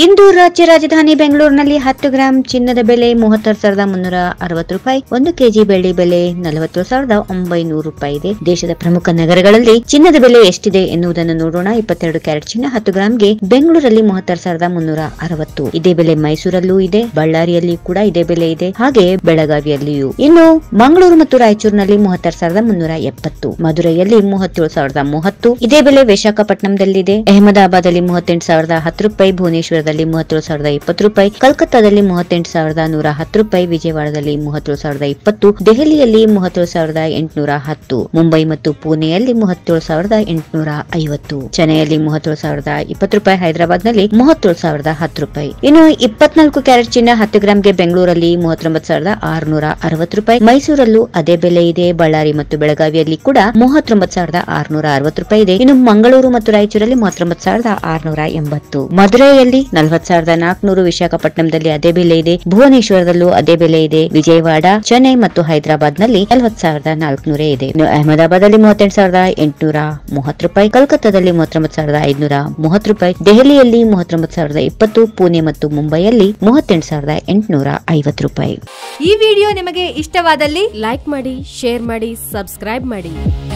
ಇಂದು ರಾಜ್ಯ ರಾಜಧಾನಿ ಬೆಂಗಳೂರಿನಲ್ಲಿ ಹತ್ತು ಗ್ರಾಂ ಚಿನ್ನದ ಬೆಲೆ ಮೂವತ್ತಾರು ಸಾವಿರದ ಮುನ್ನೂರ ಅರವತ್ತು ರೂಪಾಯಿ ಒಂದು ಕೆಜಿ ಬೆಳ್ಳಿ ಬೆಲೆ ನಲವತ್ತು ಸಾವಿರದ ಒಂಬೈನೂರು ರೂಪಾಯಿ ಇದೆ ದೇಶದ ಪ್ರಮುಖ ನಗರಗಳಲ್ಲಿ ಚಿನ್ನದ ಬೆಲೆ ಎಷ್ಟಿದೆ ಎನ್ನುವುದನ್ನು ನೋಡೋಣ ಇಪ್ಪತ್ತೆರಡು ಕ್ಯಾರೆಟ್ ಚಿನ್ನ ಹತ್ತು ಗ್ರಾಂಗೆ ಬೆಂಗಳೂರಲ್ಲಿ ಮೂವತ್ತಾರು ಸಾವಿರದ ಮುನ್ನೂರ ಅರವತ್ತು ಇದೇ ಬೆಲೆ ಮೈಸೂರಲ್ಲೂ ಇದೆ ಬಳ್ಳಾರಿಯಲ್ಲಿ ಕೂಡ ಇದೇ ಬೆಲೆ ಇದೆ ಹಾಗೆ ಬೆಳಗಾವಿಯಲ್ಲಿಯೂ ಇನ್ನು ಮಂಗಳೂರು ಮತ್ತು ರಾಯಚೂರಿನಲ್ಲಿ ಮೂವತ್ತಾರು ಸಾವಿರದ ಮುನ್ನೂರ ಎಪ್ಪತ್ತು ಮಧುರೈಯಲ್ಲಿ ಮೂವತ್ತೇಳು ಸಾವಿರದ ಮೂವತ್ತು ಇದೇ ಬೆಲೆ ವಿಶಾಖಪಟ್ಟಣಂದಲ್ಲಿದೆ ಅಹಮದಾಬಾದ್ ಅಲ್ಲಿ ಮೂವತ್ತೆಂಟು ಸಾವಿರದ ಹತ್ತು ರೂಪಾಯಿ ಭುವನೇಶ್ವರದಲ್ಲಿ ಮೂವತ್ತೇಳು ಸಾವಿರದ ಇಪ್ಪತ್ತು ರೂಪಾಯಿ ಕಲ್ಕತ್ತಾದಲ್ಲಿ ಮೂವತ್ತೆಂಟು ಸಾವಿರದ ನೂರ ಹತ್ತು ರೂಪಾಯಿ ವಿಜಯವಾಡದಲ್ಲಿ ಮೂವತ್ತೇಳು ಸಾವಿರದ ಇಪ್ಪತ್ತು ದೆಹಲಿಯಲ್ಲಿ ಮೂವತ್ತೇಳು ಸಾವಿರದ ಎಂಟುನೂರ ಹತ್ತು ಮುಂಬೈ ಮತ್ತು ಪುಣೆಯಲ್ಲಿ ಮೂವತ್ತೇಳು ಸಾವಿರದ ಎಂಟುನೂರ ಐವತ್ತು ಚೆನ್ನೈಯಲ್ಲಿ ಮೂವತ್ತೇಳು ಸಾವಿರದ ಇಪ್ಪತ್ತು ರೂಪಾಯಿ ಹೈದರಾಬಾದ್ ನಲ್ಲಿ ಮೂವತ್ತೇಳು ಸಾವಿರದ ಹತ್ತು ರೂಪಾಯಿ ಇನ್ನು ಇಪ್ಪತ್ನಾಲ್ಕು ಕ್ಯಾರೆಟ್ ಚಿನ್ನ ಹತ್ತು ಗ್ರಾಂಗೆ ಬೆಂಗಳೂರಲ್ಲಿ ಮೂವತ್ತೊಂಬತ್ತು ಸಾವಿರದ ಆರುನೂರ ಅರವತ್ತು ರೂಪಾಯಿ ಮೈಸೂರಲ್ಲೂ ಅದೇ ಬೆಲೆ ಇದೆ ಬಳ್ಳಾರಿ ಮತ್ತು ಬೆಳಗಾವಿಯಲ್ಲಿ ಕೂಡ ಮೂವತ್ತೊಂಬತ್ತು ಸಾವಿರದ ಆರುನೂರ ಅರವತ್ತು ರೂಪಾಯಿ ಇದೆ ಇನ್ನು ಮಂಗಳೂರು ಮತ್ತು ರಾಯಚೂರಲ್ಲಿ ಮೂವತ್ತೊಂಬತ್ತು ಸಾವಿರದ ಆರುನೂರ ಎಂಬತ್ತು ಮಧುರೈಯಲ್ಲಿ ನಲವತ್ತು ಸಾವಿರದ ನಾಲ್ಕುನೂರು ವಿಶಾಖಪಟ್ಟಣಂದಲ್ಲಿ ಅದೇ ಬೆಲೆ ಇದೆ ಭುವನೇಶ್ವರದಲ್ಲೂ ಅದೇ ಬೆಲೆ ಇದೆ ವಿಜಯವಾಡ ಚೆನ್ನೈ ಮತ್ತು ಹೈದರಾಬಾದ್ ನಲ್ಲಿ ನಲವತ್ತು ಸಾವಿರದ ನಾಲ್ಕುನೂರೇ ಇದೆ ಇನ್ನು ಅಹಮದಾಬಾದ್ ಅಲ್ಲಿ ಮೂವತ್ತೆಂಟು ಸಾವಿರದ ಎಂಟುನೂರ ಮೂವತ್ತು ರೂಪಾಯಿ ಕಲ್ಕತ್ತಾದಲ್ಲಿ ಮೂವತ್ತೊಂಬತ್ತು ಸಾವಿರದ ಐದುನೂರ ಮೂವತ್ತು ರೂಪಾಯಿ ದೆಹಲಿಯಲ್ಲಿ ಮೂವತ್ತೊಂಬತ್ತು ಸಾವಿರದ ಇಪ್ಪತ್ತು ಪುಣೆ ಮತ್ತು ಮುಂಬೈಯಲ್ಲಿ ಮೂವತ್ತೆಂಟು ಸಾವಿರದ ಎಂಟುನೂರ ಐವತ್ತು ರೂಪಾಯಿ ಈ ವಿಡಿಯೋ ನಿಮಗೆ ಇಷ್ಟವಾದಲ್ಲಿ ಲೈಕ್ ಮಾಡಿ ಶೇರ್ ಮಾಡಿ ಸಬ್ಸ್ಕ್ರೈಬ್ ಮಾಡಿ